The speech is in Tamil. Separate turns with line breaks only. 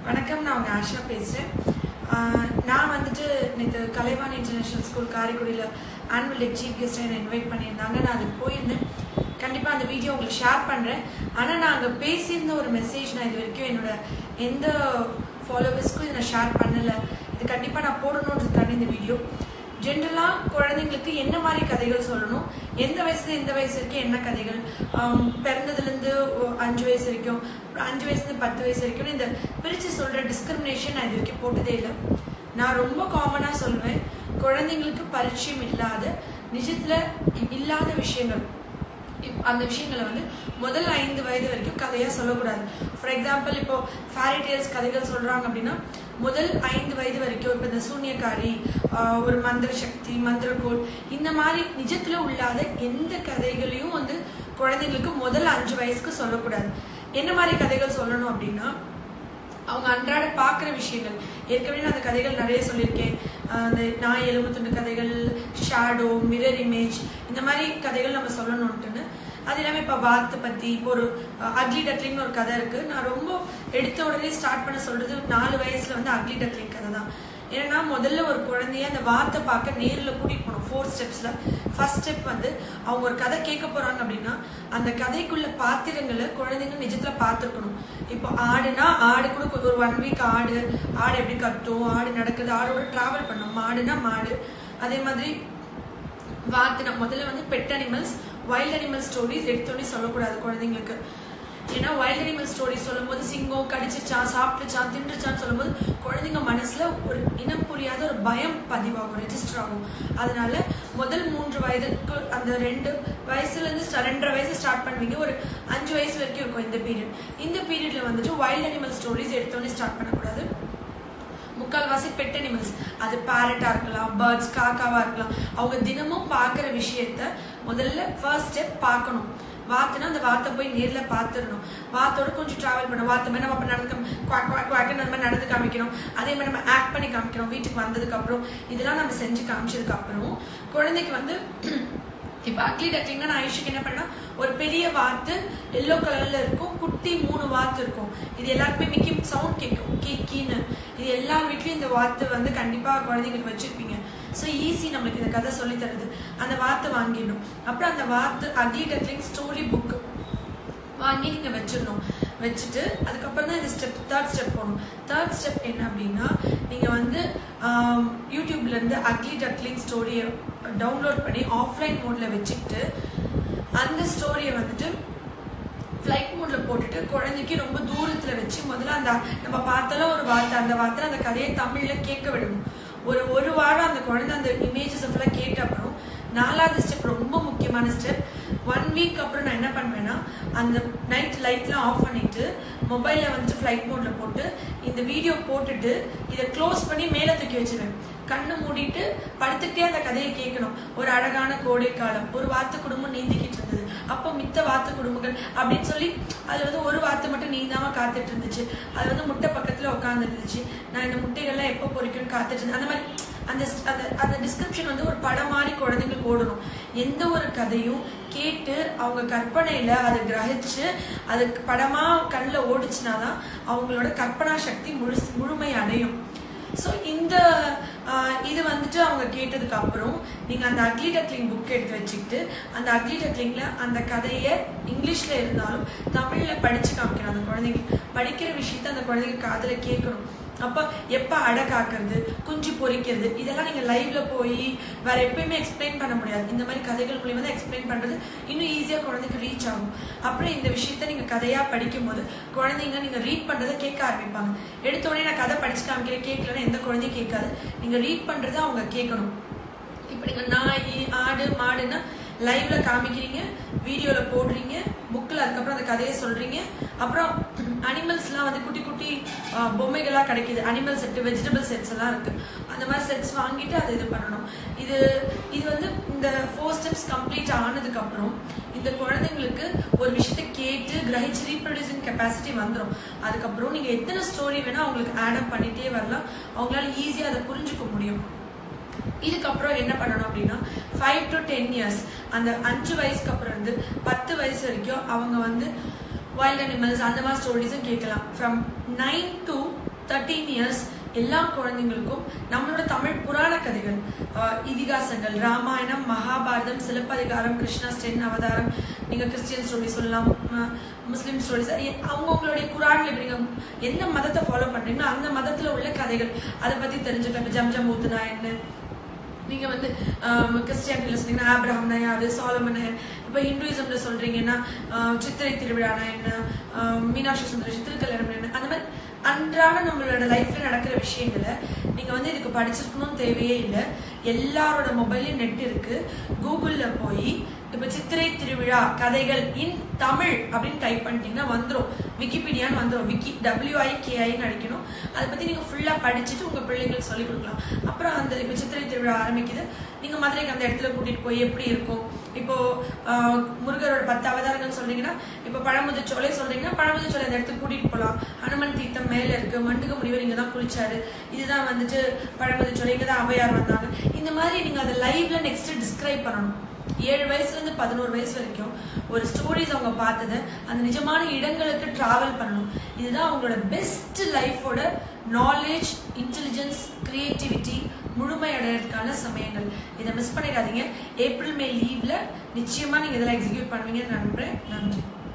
வணக்கம் நான் உங்கள் ஆஷா பேசுகிறேன் நான் வந்துட்டு நேற்று கலைவாணி இன்டர்நேஷ்னல் ஸ்கூல் காரைக்குடியில் ஆனுவல் டே சீஃப் கெஸ்ட்டை என்னை இன்வைட் பண்ணியிருந்தாங்க நான் அதுக்கு போயிருந்தேன் கண்டிப்பாக அந்த வீடியோ உங்களுக்கு ஷேர் பண்ணுறேன் ஆனால் நான் அங்கே பேசியிருந்த ஒரு மெசேஜ் நான் இது வரைக்கும் என்னோட எந்த ஃபாலோவர்ஸ்க்கும் இதை நான் ஷேர் பண்ணலை இது கண்டிப்பாக நான் போடணுன்றதுக்கான இந்த வீடியோ ஜென்ரலாக குழந்தைங்களுக்கு என்ன மாதிரி கதைகள் சொல்லணும் எந்த வயசுல எந்த வயசு வரைக்கும் என்ன கதைகள் ஆம், பிறந்ததுலேருந்து ஒ- அஞ்சு வயசு வரைக்கும் அப்புறம் அஞ்சு வயசுலேருந்து பத்து வயசு வரைக்கும் இந்த பிரித்து சொல்கிற டிஸ்கிரிமினேஷன் நான் இது வரைக்கும் போட்டதே இல்லை நான் ரொம்ப காமனாக சொல்வேன் குழந்தைங்களுக்கு பரிச்சயம் இல்லாத நிஜத்தில் இல்லாத விஷயங்கள் இப்- அந்த விஷயங்களை வந்து முதல் ஐந்து வயது வரைக்கும் கதையாக சொல்லக்கூடாது ஃபார் எக்ஸாம்பிள் இப்போ ஃபேரி டேல்ஸ் கதைகள் சொல்கிறாங்க அப்படின்னா முதல் ஐந்து வயது வரைக்கும் இப்போ இந்த சூன்யக்காரி ஆஹ் ஒரு மந்திர சக்தி மந்திரக்கோள் இந்த மாதிரி நிஜத்தில் உள்ளாத எந்த கதைகளையும் வந்து குழந்தைங்களுக்கு முதல் அஞ்சு வயசுக்கு சொல்லக்கூடாது என்ன மாதிரி கதைகள் சொல்லணும் அப்படின்னா அவங்க அன்றாட பார்க்குற விஷயங்கள் ஏற்கனவே நான் அந்த கதைகள் நிறைய சொல்லியிருக்கேன் ஆஹ் அந்த நாய் எலும்பு துண்டு கதைகள் ஷேடோ மிரர் இமேஜ் இந்த மாதிரி கதைகள் நம்ம சொல்லணுன்ட்டுன்னு அது இல்லாமல் இப்போ வாத்து பற்றி இப்போ ஒரு அக்லி டக்லிங்னு ஒரு கதை இருக்குது நான் ரொம்ப எடுத்த உடனே ஸ்டார்ட் பண்ண சொல்கிறது நாலு வயசில் வந்து அக்லி டக்லிங் கதை தான் ஏன்னா முதல்ல ஒரு குழந்தைய அந்த வாத்தை பார்க்க நேரில் கூட்டிகிட்டு போகணும் ஃபோர் ஸ்டெப்ஸில் ஃபர்ஸ்ட் ஸ்டெப் வந்து அவங்க ஒரு கதை கேட்க போகிறாங்க அப்படின்னா அந்த கதைக்குள்ள பாத்திரங்களை குழந்தைங்க நிஜத்தில் பார்த்துருக்கணும் இப்போ ஆடுனா ஆடு கூட கொஞ்சம் ஒரு ஒன் வீக் ஆடு ஆடு எப்படி கத்தும் ஆடு நடக்குது ஆடோட ட்ராவல் பண்ணும் மாடுனா மாடு அதே மாதிரி வாத்துனா முதல்ல வந்து pet animals wild animal stories எடுத்தோடனே சொல்லக்கூடாது குழந்தைங்களுக்கு ஏன்னா வைல்ட் அனிமல் ஸ்டோரி சொல்லும்போது சிங்கம் கடிச்சிச்சான் சாப்பிட்டுச்சான் தின்றுச்சான்னு சொல்லும்போது குழந்தைங்க மனசுல ஒரு இனம் புரியாத ஒரு பயம் பதிவாகும் ரெஜிஸ்டர் ஆகும் அதனால முதல் மூன்று வயதுக்கு அந்த ரெண்டு வயசுல இருந்து start- ரெண்டரை வயசு ஸ்டார்ட் பண்ணுவீங்க ஒரு அஞ்சு வயசு வரைக்கும் இருக்கும் இந்த பீரியட் இந்த பீரியட்ல வந்துட்டு வைல்ட் அனிமல் ஸ்டோரிஸ் எடுத்தோடனே ஸ்டார்ட் பண்ணக்கூடாது முக்கால்வாசி பெட் அனிமல்ஸ் அது பேரட்டா இருக்கலாம் பேர்ட்ஸ் காக்காவா இருக்கலாம் அவங்க தினமும் பார்க்குற விஷயத்த முதல்ல ஃபர்ஸ்ட் ஸ்டெப் பார்க்கணும் வாத்துனா அந்த வாத்தை போய் நேர்ல பார்த்துடணும் வாத்தோட கொஞ்சம் டிராவல் பண்ணணும் வாத்து மாதிரி நம்ம அப்ப நடந்து குவாக் குவாக் குவாக்னு அந்த மாதிரி நடந்து காமிக்கணும் அதே மாதிரி நம்ம ஆக்ட் பண்ணி காமிக்கணும் வீட்டுக்கு வந்ததுக்கு அப்புறம் இதெல்லாம் நம்ம செஞ்சு காமிச்சதுக்கு அப்புறம் குழந்தைக்கு வந்து இப்போ அக்லி டக்லிங்னா நான் ஐஷுக்கு என்ன பண்ணா ஒரு பெரிய வாத்து எல்லோ கலர்ல இருக்கும் குட்டி மூணு வாத்து இருக்கும் இது எல்லாருக்குமே மிக்கி சவுண்ட் கேட்கும் கீ கீன்னு இது எல்லா வீட்லயும் இந்த வாத்து வந்து கண்டிப்பா குழந்தைங்களுக்கு வச்சிருப்பீங்க ஸோ ஈஸி நம்மளுக்கு இந்த கதை சொல்லி தருது அந்த வாத்து வாங்கிடணும் அப்புறம் அந்த வாத்து அக்லி டக்லிங் ஸ்டோரி புக் வாங்கி நீங்க வச்சிடணும் வச்சுட்டு அதுக்கப்புறம் தான் இந்த ஸ்டெப் தேர்ட் ஸ்டெப் போகணும் தேர்ட் ஸ்டெப் என்ன அப்படின்னா நீங்க வந்து ஆம், யூடியூப்ல இருந்து அக்லி டக்லிங் ஸ்டோரியை டவுன்லோட் பண்ணி ஆஃப்லைன் மோட்ல வச்சுக்கிட்டு அந்த ஸ்டோரியை வந்துட்டு ஃப்ளைட் மோட்ல போட்டுட்டு குழந்தைக்கு ரொம்ப தூரத்துல வச்சு முதல்ல அந்த நம்ம பார்த்தாலும் ஒரு வார்த்தை அந்த வார்த்தை அந்த கதையை தமிழ்ல கேட்க விடணும் ஒரு ஒரு வாரம் அந்த குழந்தை அந்த இமேஜஸ் ஃபுல்லாக கேட்ட அப்புறம் நாலாவது ஸ்டெப் ரொம்ப முக்கியமான ஸ்டெப் ஒன் வீக் அப்புறம் நான் என்ன பண்ணுவேன்னா அந்த நைட் லைட்லாம் ஆஃப் பண்ணிட்டு மொபைலில் வந்துட்டு ஃப்ளைட் மோட்ல போட்டு இந்த வீடியோ போட்டுட்டு இதை க்ளோஸ் பண்ணி மேலே தூக்கி வச்சிருவேன் கண்ணை மூடிட்டு படுத்துக்கிட்டே அந்த கதையை கேட்கணும் ஒரு அழகான கோடை காலம் ஒரு வாத்து குடும்பம் நீந்திக்கிட்டு இருந்தது அப்போ மித்த வாத்து குடும்பங்கள் அப்படின்னு சொல்லி அதுல வந்து ஒரு வாத்து மட்டும் நீந்தாம காத்துட்டு இருந்துச்சு அது வந்து முட்டை பக்கத்துல உட்கார்ந்து இருந்துச்சு நான் இந்த முட்டைகள்லாம் எப்போ பொறிக்கும்னு காத்துட்டு இருந்தேன் அந்த மாதிரி அந்த அந்த அந்த டிஸ்கிரிப்ஷன் வந்து ஒரு படம் மாதிரி குழந்தைங்களுக்கு ஓடணும் எந்த ஒரு கதையும் கேட்டு அவங்க கற்பனையில அதை கிரகிச்சு அது படமா கண்ணில் ஓடிச்சுனா தான் அவங்களோட கற்பனா சக்தி முழு முழுமை அடையும் ஸோ இந்த ஆஹ், இது வந்துட்டு அவங்க கேட்டதுக்கு அப்புறம் நீங்க அந்த அக்லி டக்லிங் புக் எடுத்து வச்சுக்கிட்டு அந்த அக்லி டக்லிங்ல அந்த கதையை இங்கிலீஷ்ல இருந்தாலும் தமிழ்ல படிச்சு காமிக்கணும் அந்த குழந்தைங்க படிக்கிற விஷயத்த அந்த குழந்தைங்க காதுல கேட்கணும் அப்ப எப்ப அடை காக்கிறது குஞ்சு பொரிக்கிறது இதெல்லாம் நீங்க லைவ்ல போய் வேற எப்பயுமே எக்ஸ்பிளைன் பண்ண முடியாது இந்த மாதிரி கதைகள் மூலியமா தான் எக்ஸ்பிளைன் பண்றது இன்னும் ஈஸியா குழந்தைக்கு ரீச் ஆகும் அப்புறம் இந்த விஷயத்த நீங்க கதையா படிக்கும் போது குழந்தைங்க நீங்க ரீட் பண்றதை கேட்க ஆரம்பிப்பாங்க எடுத்த உடனே நான் கதை படிச்சு காமிக்கிறேன் கேட்கலன்னு எந்த குழந்தையும் கேட்காது நீங்க ரீட் பண்றதை அவங்க கேட்கணும் இப்போ நீங்க நாய் ஆடு மாடுன்னா லைவ்ல காமிக்கிறீங்க வீடியோல போடுறீங்க புக்கில் அதுக்கப்புறம் அந்த கதையை சொல்றீங்க அப்புறம் அனிமல்ஸ்லாம் வந்து குட்டி குட்டி ஆஹ், பொம்மைகளா கிடைக்குது அனிமல் செட்டு வெஜிடபிள் செட்ஸ் எல்லாம் இருக்கு அந்த மாதிரி செட்ஸ் வாங்கிட்டு அதை இது பண்ணணும் இது இது வந்து இந்த ஃபோர் ஸ்டெப்ஸ் கம்ப்ளீட் ஆனதுக்கு அப்புறம் இந்த குழந்தைங்களுக்கு ஒரு விஷயத்த கேட்டு கிரகிச்சு ரீப்ரொடியூசிங் கெப்பாசிட்டி வந்துடும் அதுக்கப்புறம் நீங்க எத்தனை ஸ்டோரி வேணா அவங்களுக்கு ஆட் அப் பண்ணிட்டே வரலாம் அவங்களால ஈஸியா அதை புரிஞ்சுக்க முடியும் இதுக்கப்புறம் என்ன பண்ணணும் அப்படின்னா ஃபைவ் டு டென் இயர்ஸ் அந்த அஞ்சு வயசுக்கு அப்புறம் இருந்து பத்து வயசு வரைக்கும் அவங்க வந்து வைல்ட் அனிமல்ஸ் அந்த மாதிரி ஸ்டோரிஸும் கேட்கலாம் from nine to thirteen years எல்லா குழந்தைங்களுக்கும் நம்மளோட தமிழ் புராண கதைகள் ஆஹ் இதிகாசங்கள் ராமாயணம் மகாபாரதம் சிலப்பதிகாரம் கிருஷ்ணா ஸ்டென் அவதாரம் நீங்கள் கிறிஸ்டியன் ஸ்டோரி சொல்லலாம் ம- முஸ்லிம் ஸ்டோரிஸ் அவங்கவுங்களுடைய குரான்ல இப்ப நீங்க எந்த மதத்தை ஃபாலோ பண்றீங்களோ அந்த மதத்துல உள்ள கதைகள் அதை பத்தி தெரிஞ்சுக்கலாம் இப்போ ஜம்ஜம் ஊத்துனா என்ன நீங்க வந்து கிறிஸ்டியானிட்டியில் சொன்னீங்கன்னா ஆப்ரஹாம்னா யாரு சாலமன் இப்போ ஹிந்துயிசம்ல சொல்றீங்கன்னா ஆஹ் சித்திரை திருவிழானா என்ன ஆஹ் மீனாட்சி சுந்தரேஷ் திருக்கல்யாணம் என்ன அந்த மாதிரி அன்றாட நம்மளோட லைஃப்ல நடக்கிற விஷயங்களை நீங்க வந்து இதுக்கு படிச்சிருக்கணும்னு தேவையே இல்லை எல்லாரோட மொபைல்லையும் நெட் இருக்கு கூகுள்ல போய் இப்ப சித்திரை திருவிழா கதைகள் இன் தமிழ் அப்படின்னு டைப் பண்ணிட்டீங்கன்னா வந்துரும் விக்கிபீடியான்னு வந்துரும் விக்கி டபிள்யூஐகேஐன்னு அடிக்கணும் அதை பத்தி நீங்க ஃபுல்லா படிச்சுட்டு உங்க பிள்ளைங்களுக்கு சொல்லிக் கொடுக்கலாம் அப்புறம் அந்த இப்ப சித்திரை திருவிழா ஆரம்பிக்குது நீங்க மதுரைக்கு அந்த இடத்துல கூட்டிட்டு போய் எப்படி இருக்கும் இப்போ ஆஹ், முருகரோட பத்து அவதாரங்கள் சொல்றீங்கன்னா இப்போ பழமுதிர்ச்சோலை சொல்றீங்கன்னா பழமுதிர்ச்சோலை அந்த இடத்துக்கு கூட்டிட்டு போகலாம் ஹனுமன் தீர்த்தம் மேல இருக்கு மண்டுக முனிவர் இங்க தான் குளிச்சாரு இதுதான் வந்துட்டு பழமுதிர்ச்சோலை இங்க தான் அவையார் வந்தாங்க இந்த மாதிரி நீங்க அதை லைவ்ல நெக்ஸ்ட் டிஸ்கிரைப் பண்ணணும் ஏழு வயசுல இருந்து பதினோரு வயசு வரைக்கும் ஒரு ஸ்டோரிஸ் அவங்க பார்த்தது அந்த நிஜமான இடங்களுக்கு டிராவல் பண்ணணும் இதுதான் அவங்களோட பெஸ்ட் லைஃபோட நாலேஜ் இன்டெலிஜென்ஸ் கிரியேட்டிவிட்டி முழுமை அடையிறதுக்கான சமயங்கள் இதை மிஸ் பண்ணிடாதீங்க ஏப்ரல் மே லீவ்ல நிச்சயமா நீங்க இதெல்லாம் எக்ஸிக்யூட் பண்ணுவீங்கன்னு நம்புறேன் நன்றி